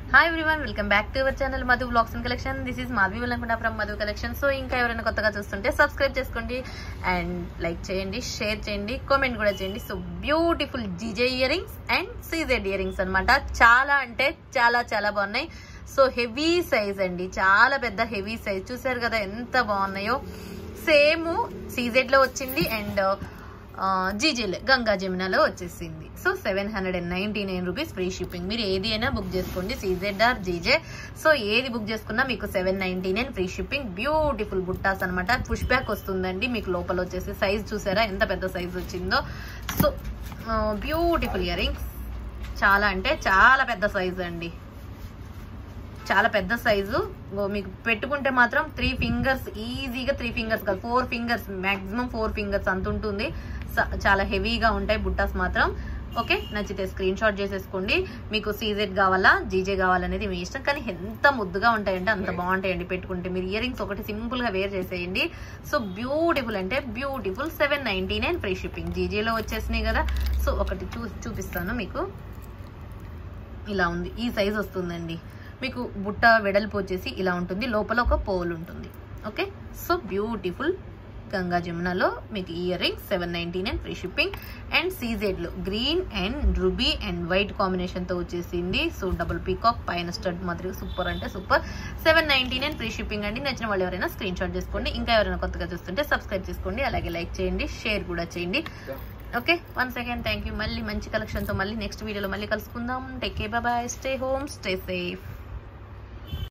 hi everyone welcome back to our channel Madhu blogs and collection this is Madhavi వెళ్ళకుండా from Madhu collection so ఇంకా ఎవరైనా కొత్తగా చూస్తుంటే సబ్స్క్రైబ్ చేసుకోండి అండ్ లైక్ చేయండి షేర్ చేయండి కామెంట్ కూడా చేయండి so beautiful GJ earrings and CZ earrings అనమాట చాలా అంటే చాలా చాలా బాగున్నాయి సో హెవీ సైజ్ అండి చాలా పెద్ద హెవీ సైజ్ చూసారు కదా ఎంత బాగున్నాయో సేమ్ సీజెడ్ లో వచ్చింది అండ్ జీజేలో గంగా జమునాలో వచ్చేసింది so seven hundred and ninety nine rupees free shipping మీరు ఏది అయినా బుక్ చేసుకోండి సీజెడ్ ఆర్ జీజే సో ఏది బుక్ చేసుకున్నా మీకు seven ninety nine free shipping beautiful బుట్టాస్ అనమాట పుష్ బ్యాక్ వస్తుందండి మీకు లోపల వచ్చేసి సైజ్ చూసారా ఎంత పెద్ద సైజ్ వచ్చిందో సో బ్యూటిఫుల్ ఇయర్ రింగ్స్ చాలా అంటే చాలా పెద్ద సైజ్ అండి చాలా పెద్ద సైజు ఓ మీకు పెట్టుకుంటే మాత్రం త్రీ ఫింగర్స్ ఈజీగా త్రీ ఫింగర్స్ కాదు four fingers maximum four fingers అంత ఉంటుంది స- చాలా హెవీగా ఉంటాయి బుట్టాస్ మాత్రం ఓకే నచ్చితే స్క్రీన్ షాట్ చేసేసుకోండి మీకు సీజెడ్ కావాలా జీజే కావాలనేది మీ ఇష్టం కానీ ఎంత ముద్దుగా ఉంటాయంటే అంత బాగుంటాయండి పెట్టుకుంటే మీరు ఇయర్ రింగ్స్ ఒకటి సింపుల్ గా వేర్ చేసేయండి సో బ్యూటిఫుల్ అంటే beautiful seven ninety nine free shipping జీజేలో వచ్చేసినాయి కదా సో ఒకటి చూ చూపిస్తాను మీకు ఇలా ఉంది ఈ సైజ్ వస్తుందండి మీకు బుట్ట వెడల్పు వచ్చేసి ఇలా ఉంటుంది లోపల ఒక పోల్ ఉంటుంది ఓకే సో బ్యూటిఫుల్ గంగా జమునాలో మీకు earring seven ninety nine free shipping and సీజెడ్లో green and ruby and white కాంబినేషన్తో వచ్చేసింది సో డబుల్ పీకాక్ పైన స్టడ్ మాదిరి సూపర్ అంటే super seven ninety nine free shipping అండి నచ్చిన వాళ్ళు ఎవరైనా స్క్రీన్ షాట్ చేసుకోండి ఇంకా ఎవరైనా కొత్తగా చూస్తుంటే సబ్స్క్రైబ్ చేసుకోండి అలాగే లైక్ చేయండి షేర్ కూడా చేయండి okay one second thank you మళ్ళీ మంచి కలెక్షన్తో మళ్ళీ నెక్స్ట్ వీడియోలో మళ్ళీ కలుసుకుందాం take care bye stay home stay safe